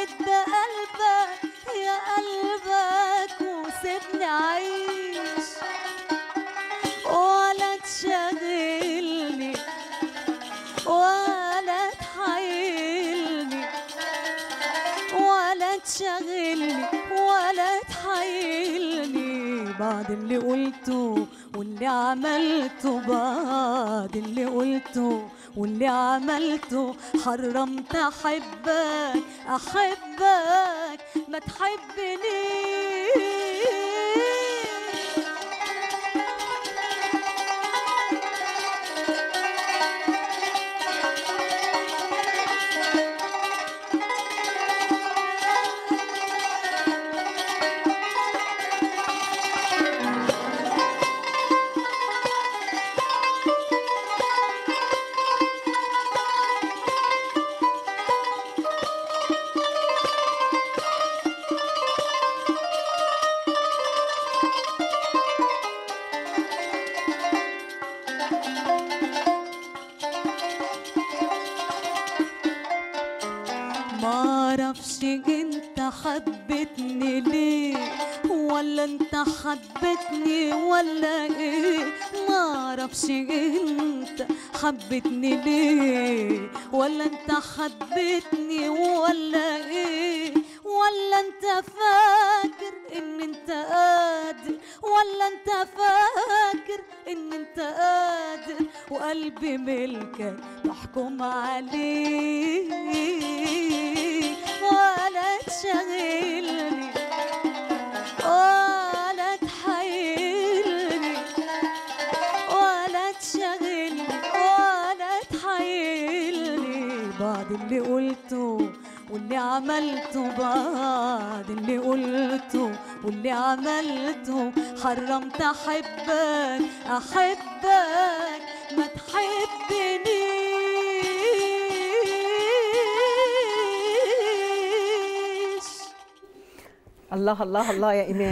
هد قلبك يا قلبك وسيبني أعيش ولا تشغلني ولا تحايلني ولا تشغلني ولا تحايلني بعد اللي قلته واللي عملته بعد اللي قلته واللي عملته حرمت احبك احبك ما تحبنيش معرفش انت حبتني ليه ولا انت حبتني ولا ايه معرفش انت حبتني ليه ولا انت حبتني ولا ايه ولا انت فاكر ان انت قادر ولا انت فاكر ان انت قادر وقلبي ملكك تحكم عليه ولا تشغلني ولا تحايلني ولا تشغلني ولا تحايلني بعد اللي قلته واللي عملته بعد اللي قلته واللي عملته حرمت احبك احبك ما تحبنيش الله الله الله يا ايمان